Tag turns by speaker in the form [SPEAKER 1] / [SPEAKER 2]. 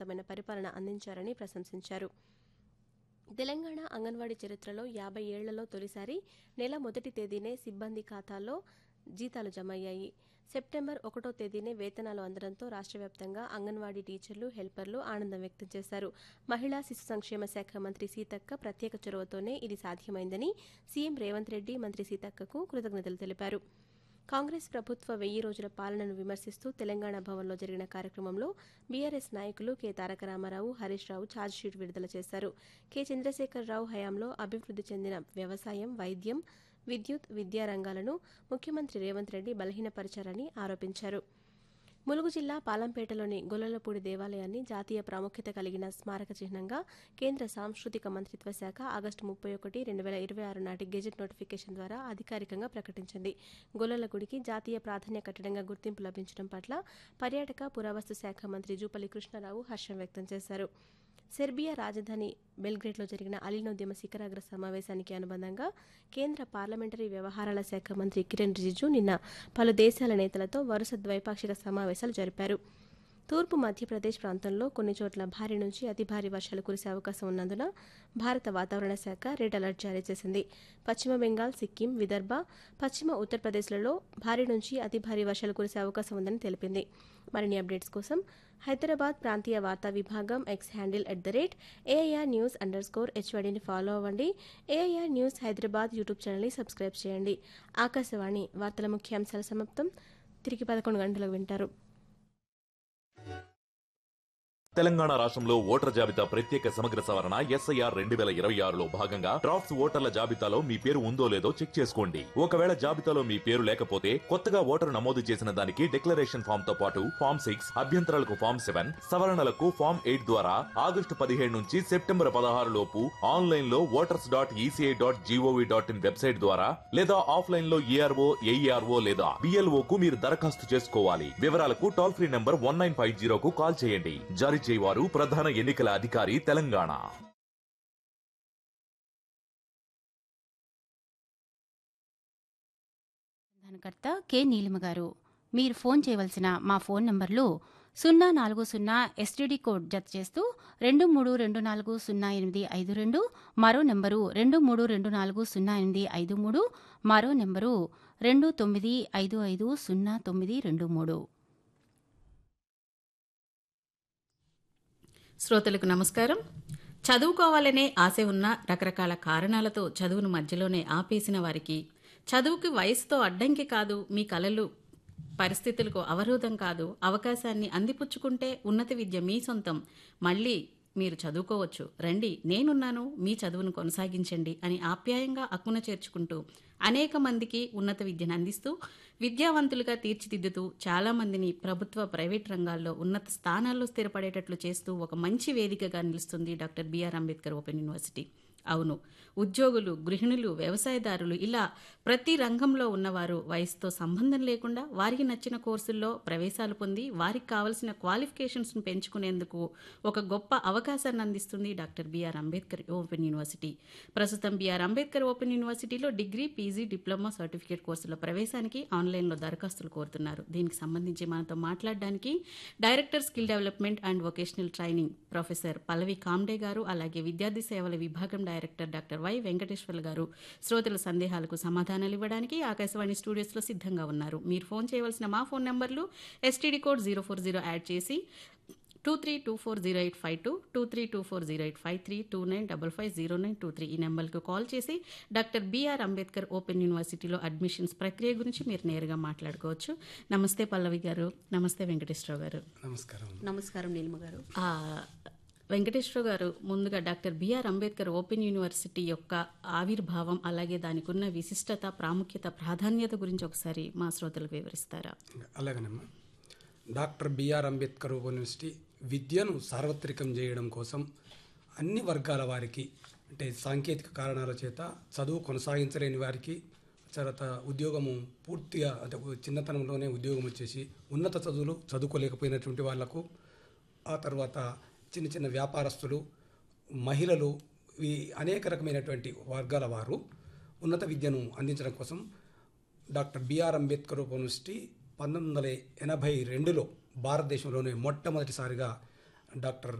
[SPEAKER 1] సమర్థవంతమైన పరిపాలన అందించారని ప్రశంసించారు తెలంగాణ అంగన్వాడీ చరిత్రలో యాభై ఏళ్లలో తొలిసారి నెల మొదటి తేదీనే సిబ్బంది ఖాతాల్లో జీతాలు జమ అయ్యాయి సెప్టెంబర్ ఒకటో తేదీనే వేతనాలు అందడంతో రాష్ట్ర వ్యాప్తంగా అంగన్వాడీ టీచర్లు హెల్పర్లు ఆనందం వ్యక్తం చేశారు మహిళా శిశు సంక్షేమ శాఖ మంత్రి సీతక్క ప్రత్యేక చొరవతోనే ఇది సాధ్యమైందని సీఎం రేవంత్ రెడ్డి మంత్రి సీతక్కకు కృతజ్ఞతలు తెలిపారు కాంగ్రెస్ ప్రభుత్వ వెయ్యి రోజుల పాలనను విమర్శిస్తూ తెలంగాణ భవన్లో జరిగిన కార్యక్రమంలో బీఆర్ఎస్ నాయకులు కె తారక రామారావు హరీష్ రావు ఛార్జ్షీట్ విడుదల చేశారు కె చంద్రశేఖరరావు హయాంలో అభివృద్ధి చెందిన వ్యవసాయం వైద్యం విద్యుత్ విద్యా రంగాలను ముఖ్యమంత్రి రేవంత్ రెడ్డి బలహీనపరిచారని ఆరోపించారు ములుగు జిల్లా పాలంపేటలోని గొల్లలపూడి దేవాలయాన్ని జాతీయ ప్రాముఖ్యత కలిగిన స్మారక చిహ్నంగా కేంద్ర సాంస్కృతిక మంత్రిత్వ శాఖ ఆగస్టు ముప్పై ఒకటి రెండు వేల ఇరవై ఆరు నాటి గెజెట్ నోటిఫికేషన్ ద్వారా అధికారికంగా ప్రకటించింది గొల్లల గుడికి జాతీయ ప్రాధాన్య కట్టడంగా గుర్తింపు లభించడం పట్ల పర్యాటక పురావస్తు శాఖ మంత్రి జూపల్లి కృష్ణారావు హర్షం వ్యక్తం చేశారు సెర్బియా రాజధాని బెల్గ్రేడ్లో జరిగిన అలీనోద్యమ శిఖరాగ్ర సమావేశానికి అనుబంధంగా కేంద్ర పార్లమెంటరీ వ్యవహారాల శాఖ మంత్రి కిరణ్ రిజిజు నిన్న పలు దేశాల నేతలతో వరుస ద్వైపాక్షిక సమావేశాలు జరిపారు తూర్పు మధ్యప్రదేశ్ ప్రాంతంలో కొన్ని చోట్ల భారీ నుంచి అతి భారీ వర్షాలు కురిసే అవకాశం ఉన్నందున భారత వాతావరణ శాఖ రెడ్ అలర్ట్ జారీ చేసింది పశ్చిమ బెంగాల్ సిక్కిం విదర్భ పశ్చిమ ఉత్తరప్రదేశ్లలో భారీ నుంచి అతి భారీ వర్షాలు కురిసే అవకాశం ఉందని తెలిపింది మరిన్ని అప్డేట్స్ కోసం హైదరాబాద్ ప్రాంతీయ వార్తా విభాగం X handle at the rate AIR news underscore హెచ్వడిని ఫాలో అవ్వండి ఏఐఆర్ న్యూస్ హైదరాబాద్ యూట్యూబ్ ఛానల్ని సబ్స్క్రైబ్ చేయండి ఆకాశవాణి వార్తల ముఖ్యాంశాల సమాప్తం తిరిగి పదకొండు గంటలకు వింటారు
[SPEAKER 2] తెలంగాణ రాష్ట్రంలో ఓటర్ జాబితా ప్రత్యేక సమగ్ర సవరణ ఎస్ఐఆర్ రెండు వేల ఇరవై ఆరులో భాగంగా డ్రాఫ్ట్స్ ఓటర్ల జాబితాలో మీ పేరు ఉందో లేదో చెక్ చేసుకోండి ఒకవేళ జాబితాలో మీ పేరు లేకపోతే కొత్తగా ఓటరు నమోదు చేసిన దానికి డిక్లరేషన్ ఫామ్ తో పాటు ఫామ్ సిక్స్ అభ్యంతరాలకు ఫామ్ సెవెన్ సవరణలకు ఫామ్ ఎయిట్ ద్వారా ఆగస్టు పదిహేడు నుంచి సెప్టెంబర్ పదహారు లోపు ఆన్లైన్ లో voters dot ECI dot GOV dot in website ద్వారా లేదా ఆఫ్లైన్ లో ఈఆర్ఓ ఏఈఆర్ఓ లేదా బిఎల్ఓ కు మీరు దరఖాస్తు చేసుకోవాలి వివరాలకు toll free number one nine five జీరోకు కాల్ చేయండి జారీ చేయవారు ప్రధాన ఎన్నికల అధికారి తెలంగాణ
[SPEAKER 3] ధనకర్త కె నీలిమ గారు మీరు ఫోన్ చేయవలసిన మా ఫోన్ నంబర్లు సున్నా నాలుగు సున్నా ఎస్టీడీ కోడ్ జత చేస్తూ రెండు మూడు రెండు నాలుగు సున్నా ఎనిమిది ఐదు రెండు మరో నెంబరు రెండు మూడు రెండు నాలుగు సున్నా ఎనిమిది ఐదు మూడు మరో నెంబరు రెండు తొమ్మిది ఐదు ఐదు సున్నా తొమ్మిది రెండు మూడు
[SPEAKER 4] శ్రోతలకు నమస్కారం చదువుకోవాలనే ఆశ ఉన్న రకరకాల కారణాలతో చదువును మధ్యలోనే ఆపేసిన వారికి చదువుకి వయసుతో అడ్డంకి కాదు మీ కలలు పరిస్థితులకు అవరోధం కాదు అవకాశాన్ని అందిపుచ్చుకుంటే ఉన్నత విద్య మీ సొంతం మళ్ళీ మీరు చదువుకోవచ్చు రండి నేనున్నాను మీ చదువును కొనసాగించండి అని ఆప్యాయంగా అక్కున చేర్చుకుంటూ అనేక మందికి ఉన్నత విద్యను అందిస్తూ విద్యావంతులుగా తీర్చిదిద్దుతూ చాలా మందిని ప్రభుత్వ ప్రైవేట్ రంగాల్లో ఉన్నత స్థానాల్లో స్థిరపడేటట్లు చేస్తూ ఒక మంచి వేదికగా నిలుస్తుంది doctor BR Ambedkar open university అవును ఉద్యోగులు గృహిణులు వ్యవసాయదారులు ఇలా ప్రతి రంగంలో ఉన్నవారు వయసుతో సంబంధం లేకుండా వారికి నచ్చిన కోర్సుల్లో ప్రవేశాలు పొంది వారికి కావలసిన క్వాలిఫికేషన్స్ను పెంచుకునేందుకు ఒక గొప్ప అవకాశాన్ని అందిస్తుంది doctor BR Ambedkar open university ప్రస్తుతం బిఆర్ అంబేద్కర్ ఓపెన్ యూనివర్సిటీలో డిగ్రీ పీజీ డిప్లొమా సర్టిఫికేట్ కోర్సుల ప్రవేశానికి ఆన్లైన్లో దరఖాస్తులు కోరుతున్నారు దీనికి సంబంధించి మనతో మాట్లాడడానికి director skill development and vocational training professor Pallavi Kamde garu అలాగే విద్యార్థి సేవల విభాగం డైరెక్టర్ డాక్టర్ వై వెంకటేశ్వర్లు గారు శ్రోతల సందేహాలకు సమాధానాలు ఇవ్వడానికి ఆకాశవాణి స్టూడియోస్లో సిద్ధంగా ఉన్నారు మీరు ఫోన్ చేయవలసిన మా ఫోన్ నెంబర్లు STD code zero four zero add చేసి two three two four zero eight five two two three two four zero eight five three two nine double five zero nine two three ఈ నెంబర్కు call చేసి doctor BR Ambedkar open యూనివర్సిటీలో admissions ప్రక్రియ గురించి మీరు నేరుగా మాట్లాడుకోవచ్చు నమస్తే పల్లవి గారు నమస్తే వెంకటేశ్వరరావు గారు
[SPEAKER 5] నమస్కారం
[SPEAKER 1] నమస్కారం నీలిమ గారు
[SPEAKER 4] ఆ, వెంకటేశ్వర గారు ముందుగా doctor BR Ambedkar open university యొక్క ఆవిర్భావం అలాగే దానికి ఉన్న విశిష్టత ప్రాముఖ్యత ప్రాధాన్యత గురించి ఒకసారి మా శ్రోతలకు వివరిస్తారా
[SPEAKER 5] అలాగనమ్మా డాక్టర్ బిఆర్ అంబేద్కర్ యూనివర్సిటీ విద్యను సార్వత్రికం చేయడం కోసం అన్ని వర్గాల వారికి అంటే సాంకేతిక కారణాల చేత చదువు కొనసాగించలేని వారికి తర్వాత ఉద్యోగము పూర్తిగా అంటే చిన్నతనంలోనే ఉద్యోగం వచ్చేసి ఉన్నత చదువులు చదువుకోలేకపోయినటువంటి వాళ్లకు ఆ తర్వాత చిన్న చిన్న వ్యాపారస్తులు మహిళలు ఈ అనేక రకమైనటువంటి వర్గాల వారు ఉన్నత విద్యను అందించడం కోసం డాక్టర్ బిఆర్ అంబేద్కర్ యూనివర్సిటీ పంతొమ్మిది వందల ఎనభై రెండులో భారతదేశంలోనే మొట్టమొదటిసారిగా డాక్టర్